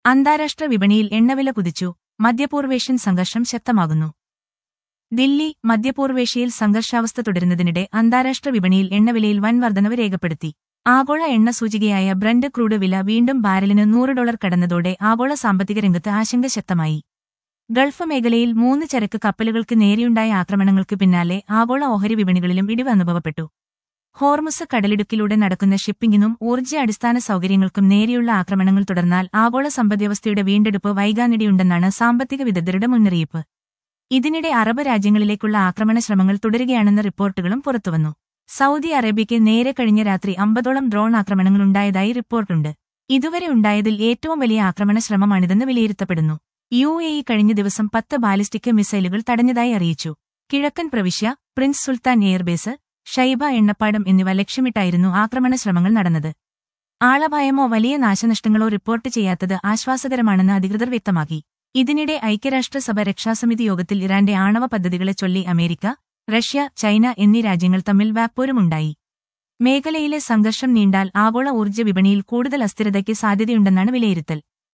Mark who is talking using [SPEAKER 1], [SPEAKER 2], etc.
[SPEAKER 1] അന്താരാഷ്ട്ര വിപണിയിൽ എണ്ണവില കുതിച്ചു മധ്യപൂർവേഷ്യൻ സംഘർഷം ശക്തമാകുന്നു ദില്ലി മധ്യപൂർവേഷ്യയിൽ സംഘർഷാവസ്ഥ തുടരുന്നതിനിടെ അന്താരാഷ്ട്ര വിപണിയിൽ എണ്ണവിലയിൽ വൻ വർധനവ് രേഖപ്പെടുത്തി ആഗോള എണ്ണ സൂചികയായ ബ്രണ്ട് ക്രൂഡ് വില വീണ്ടും ബാരലിന് നൂറ് ഡോളർ കടന്നതോടെ ആഗോള സാമ്പത്തിക രംഗത്ത് ആശങ്ക ശക്തമായി ഗൾഫ് മേഖലയിൽ മൂന്ന് ചരക്ക് കപ്പലുകൾക്ക് നേരെയുണ്ടായ ആക്രമണങ്ങൾക്ക് പിന്നാലെ ആഗോള ഓഹരി വിപണികളിലും ഇടിവ് അനുഭവപ്പെട്ടു ഹോർമുസ് കടലിടുക്കിലൂടെ നടക്കുന്ന ഷിപ്പിംഗിനും ഊർജ്ജ അടിസ്ഥാന സൗകര്യങ്ങൾക്കും നേരെയുള്ള ആക്രമണങ്ങൾ തുടർന്നാൽ ആഗോള സമ്പദ്വ്യവസ്ഥയുടെ വീണ്ടെടുപ്പ് വൈകാനിടയുണ്ടെന്നാണ് സാമ്പത്തിക വിദഗ്ധരുടെ മുന്നറിയിപ്പ് ഇതിനിടെ അറബ് രാജ്യങ്ങളിലേക്കുള്ള ആക്രമണ ശ്രമങ്ങൾ തുടരുകയാണെന്ന റിപ്പോർട്ടുകളും പുറത്തുവന്നു സൗദി അറേബ്യയ്ക്ക് നേരെ കഴിഞ്ഞ രാത്രി അമ്പതോളം ഡ്രോൺ ആക്രമണങ്ങളുണ്ടായതായി റിപ്പോർട്ടുണ്ട് ഇതുവരെ ഉണ്ടായതിൽ ഏറ്റവും വലിയ ആക്രമണ ശ്രമമാണിതെന്ന് വിലയിരുത്തപ്പെടുന്നു യു എ ഇ കഴിഞ്ഞ ദിവസം പത്ത് ബാലിസ്റ്റിക് മിസൈലുകൾ തടഞ്ഞതായി അറിയിച്ചു കിഴക്കൻ പ്രവിശ്യ പ്രിൻസ് സുൽത്താൻ എയർബേസ് ഷൈബ എണ്ണപ്പാടം എന്നിവ ലക്ഷ്യമിട്ടായിരുന്നു ആക്രമണ ശ്രമങ്ങൾ നടന്നത് ആളപായമോ വലിയ നാശനഷ്ടങ്ങളോ റിപ്പോർട്ട് ചെയ്യാത്തത് ആശ്വാസകരമാണെന്ന് അധികൃതർ വ്യക്തമാക്കി ഇതിനിടെ ഐക്യരാഷ്ട്രസഭ രക്ഷാസമിതി യോഗത്തിൽ ഇറാന്റെ ആണവ പദ്ധതികളെ ചൊല്ലി അമേരിക്ക റഷ്യ ചൈന എന്നീ രാജ്യങ്ങൾ തമ്മിൽ വാപ്പോരുമുണ്ടായി മേഖലയിലെ സംഘർഷം നീണ്ടാൽ ആഗോള ഊർജ്ജ വിപണിയിൽ കൂടുതൽ അസ്ഥിരതയ്ക്ക് സാധ്യതയുണ്ടെന്നാണ് വിലയിരുത്തൽ